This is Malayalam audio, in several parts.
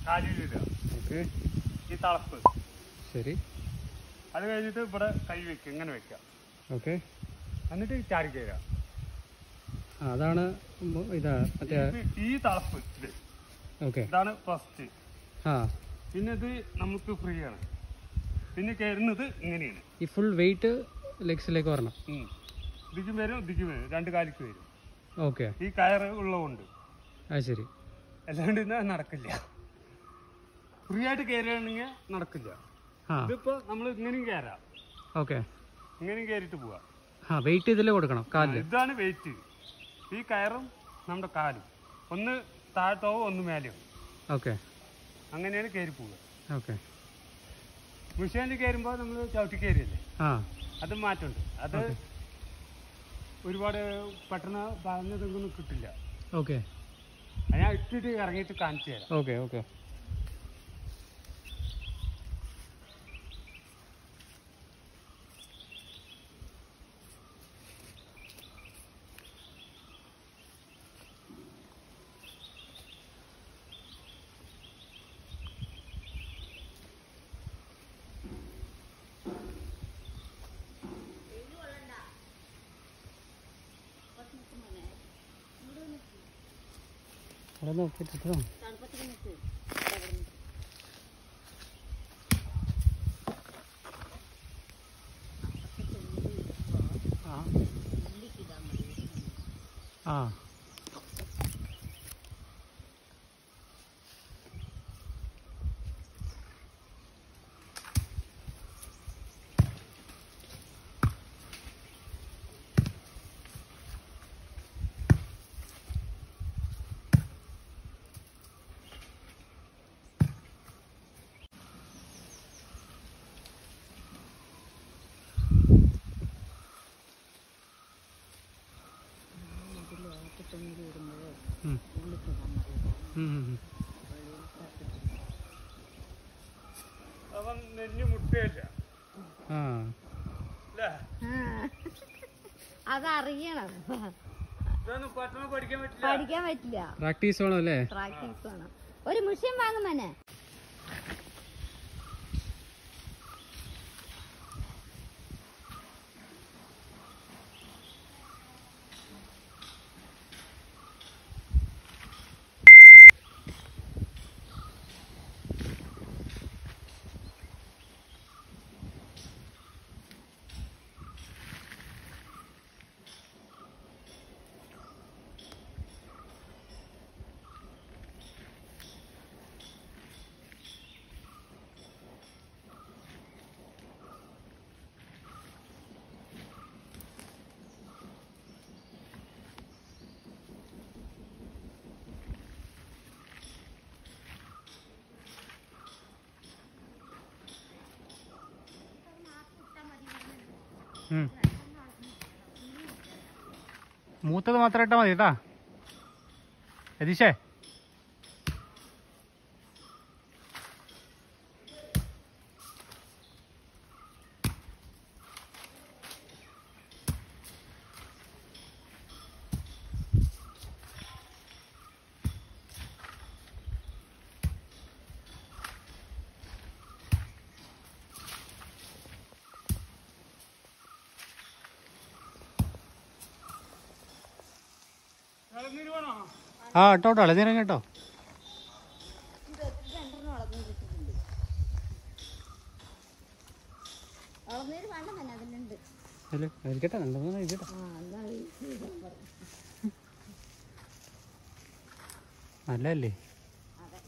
കാലിലിടുക ഓക്കെ ഈ തളപ്പ് ശരി അത് കഴിഞ്ഞിട്ട് ഇവിടെ കൈ വെക്കുക ഇങ്ങനെ വെക്കുക ഓക്കെ എന്നിട്ട് ചാടി കയറുക ആ അതാണ് മു- ഇതാ മറ്റേ ഇത് ഈ തളപ്പ് ഇത് ഓക്കെ ഇതാണ് ഫസ്റ്റ് ആ പിന്നെ ഇത് നമുക്ക് ഫ്രീ ആണ് പിന്നെ കയറുന്നത് ഇങ്ങനെയാണ് ഈ ഫുൾ വെയിറ്റ് ലെഗ്സിലേക്ക് വരണം ഉം. ഇതിക്കും വരും ഇതിക്കും വരും രണ്ട് കാലിക്ക് വരും ഓക്കെ ഈ കയറ് ഉള്ളതുകൊണ്ട് അത് ശരി അല്ലാണ്ട് ഇന്ന് നടക്കില്ല ഫ്രീ ആയിട്ട് കയറുകയാണെങ്കിൽ നടക്കില്ല ആ ഇതിപ്പോ നമ്മൾ ഇങ്ങനെയും കയറാം ഓക്കെ ഇങ്ങനെയും കയറിയിട്ട് പോവാം ആ വെയിറ്റ് ഇതിൽ കൊടുക്കണം കാലിൽ ഇതാണ് വെയിറ്റ് ഈ കയറും നമ്മുടെ കാലും ഒന്ന് താഴത്തോ ഒന്ന് മേലെയോ ഓക്കെ അങ്ങനെയാണ് കയറി പോവുക ഓക്കെ മിഷീനിൽ കയറുമ്പോൾ നമ്മൾ ചവിട്ടി കയറിയല്ലേ ആ അത് മാറ്റമുണ്ട് അത് ഒരുപാട് പെട്ടെന്ന് പറഞ്ഞതൊന്നും കിട്ടില്ല ഓക്കെ അത് ഞാൻ ഇട്ടിട്ട് ഇറങ്ങിയിട്ട് കാണിച്ചു തരാം ഓക്കെ ഓക്കെ അവിടെ നോക്കിയിട്ട് ആ ആ ഉം. ഉം, ഉം, ഉം. അവൻ നെഞ്ഞു മുട്ടുകയില്ല ആ അല്ലേ അതറിയണം ഇതൊന്നും പെട്ടെന്ന് പഠിക്കാൻ പറ്റില്ല പഠിക്കാൻ പറ്റില്ല പ്രാക്ടീസ് വേണം അല്ലേ പ്രാക്ടീസ് വേണം ഒരു മിഷൻ വാങ്ങും മനെ ഉം. മൂത്തത് മാത്രം ഇട്ടാൽ മതി കേട്ടാ രതീഷേ ഇളനീര് വേണോ ആ കേട്ടോ കേട്ടോ അളനീരം കേട്ടോ രണ്ടെണ്ണം അളന്നു കിട്ടുന്നുണ്ട് അളന്നേര് വേണ്ട മനെ അതിലുണ്ട് അതില് ഇരിക്കട്ടെ രണ്ടു മൂന്ന് ഇരിക്കട്ടെ ആ എന്നാ ഈ ചെയ്താൽ പറയും നല്ലതല്ലേ അതെ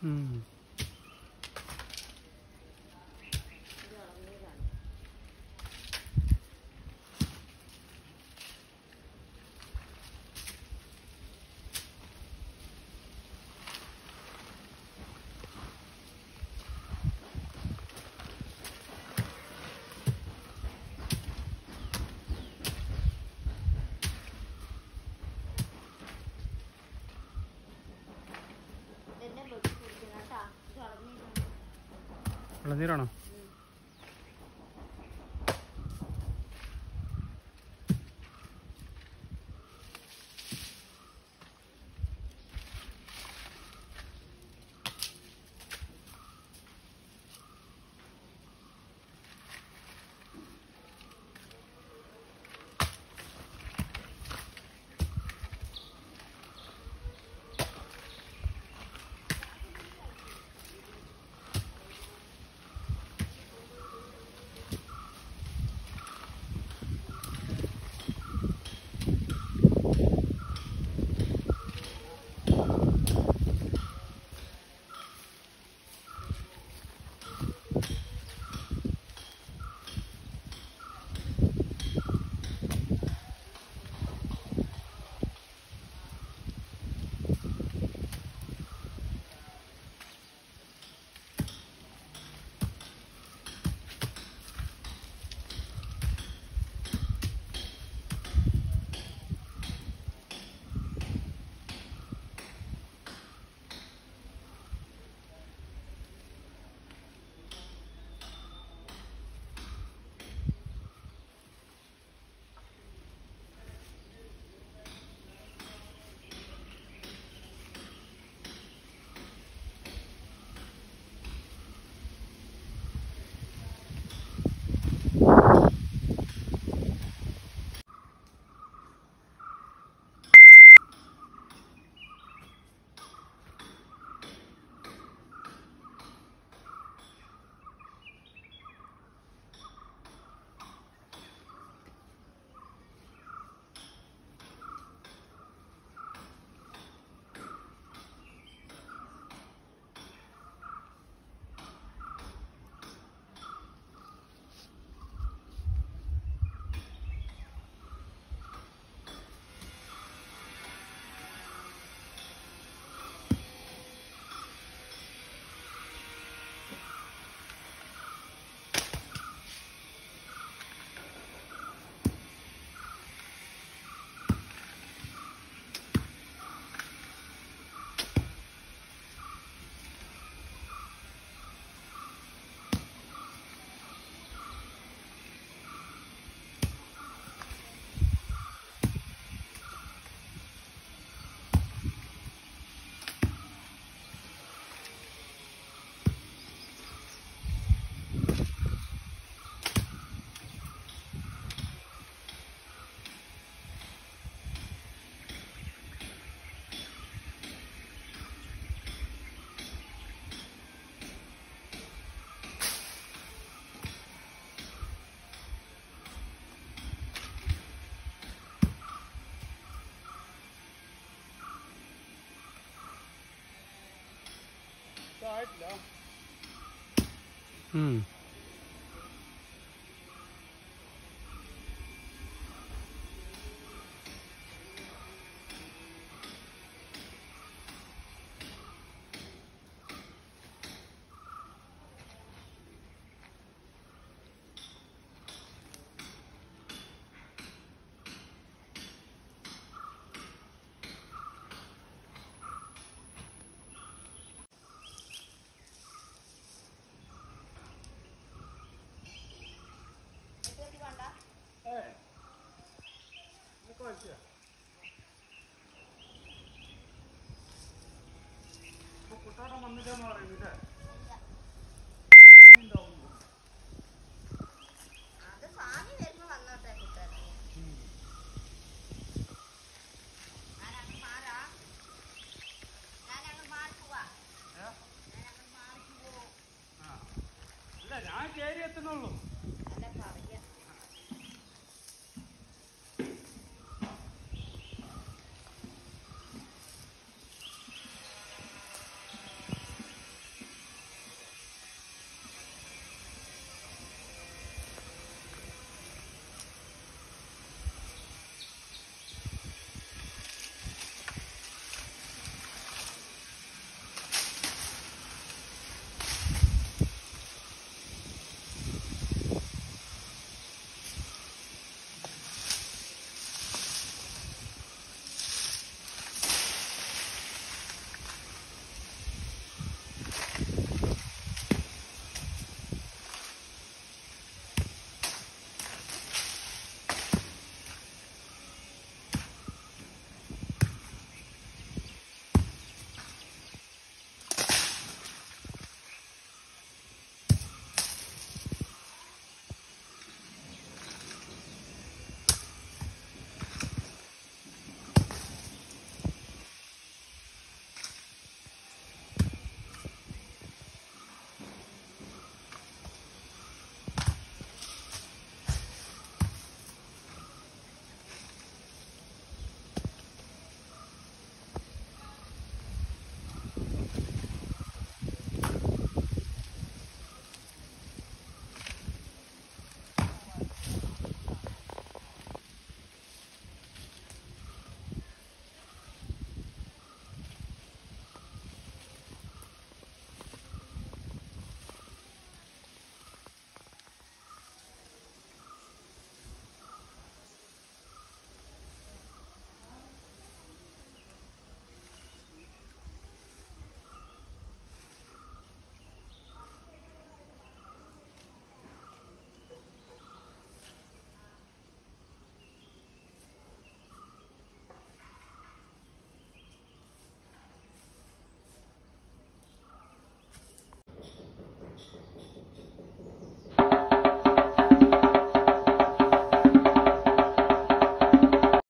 ഉം. ഇത് ഇളനീരാണ് ഇതെന്നെ വെട്ടി കുടിക്കണം കേട്ടാ ഇത് ഇളനീരാണ് ഇളനീരാണോ ഇതായിട്ടില്ല ഉം. കുട്ടാടം വന്നില്ലെന്ന് പറയുന്നില്ലേ അത് സ്വാമി വരുമ്പോ വന്നോട്ടെ കൂട്ടുകാരെ ഞാനങ്ങ് മാറാ ഞാനങ്ങ് മാറി പോവാ ഞാനങ്ങ് മാറി പോവോ അല്ല ഞാൻ കയറി എത്തുന്നുള്ളൂ